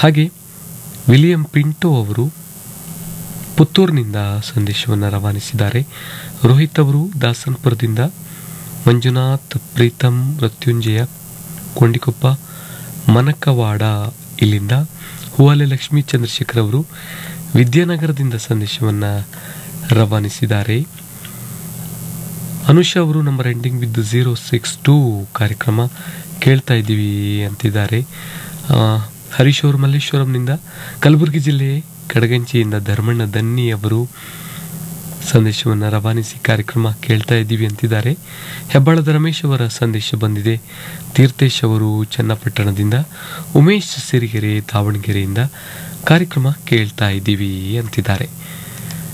ಹಾಗೆ ವಿಲಿಯಂ ಪಿಂಟೋ ಅವರು ಪುತ್ತೂರಿನಿಂದ ಸಂದೇಶವನ್ನು ರವಾನಿಸಿದ್ದಾರೆ ರೋಹಿತ್ ಅವರು ದಾಸನ್ಪುರದಿಂದ ಮಂಜುನಾಥ್ ಪ್ರೀತಂ ಮೃತ್ಯುಂಜಯ ಕೊಂಡಿಕೊಪ್ಪ ಮನಕವಾಡ ಇಲ್ಲಿಂದ ಹೂವಾಲೆ ಲಕ್ಷ್ಮೀ ಚಂದ್ರಶೇಖರ್ ಅವರು ವಿದ್ಯಾನಗರದಿಂದ ಸಂದೇಶವನ್ನು ರವಾನಿಸಿದ್ದಾರೆ ಅನುಷಾ ಅವರು number ending with zero six two ಕಾರ್ಯಕ್ರಮ ಕೇಳ್ತಾ ಇದ್ದೀವಿ ಅಂತಿದ್ದಾರೆ ಆ, ಹರೀಶ್ ಅವರು ಮಲ್ಲೇಶ್ವರಂನಿಂದ ಕಲಬುರಗಿ ಜಿಲ್ಲೆ ಕಡಗಂಚಿಯಿಂದ ಧರ್ಮಣ್ಣ ದನ್ನಿ ಅವರು ಸಂದೇಶವನ್ನು ರವಾನಿಸಿ ಕಾರ್ಯಕ್ರಮ ಕೇಳ್ತಾ ಇದ್ದೀವಿ ಅಂತಿದ್ದಾರೆ ಹೆಬ್ಬಾಳದ ರಮೇಶ್ ಅವರ ಸಂದೇಶ ಬಂದಿದೆ ತೀರ್ಥೇಶ್ ಅವರು ಚನ್ನಪಟ್ಟಣದಿಂದ ಉಮೇಶ್ ಸಿರಿಗೆರೆ ದಾವಣಗೆರೆಯಿಂದ ಕಾರ್ಯಕ್ರಮ ಕೇಳ್ತಾ ಇದ್ದೀವಿ ಅಂತಿದ್ದಾರೆ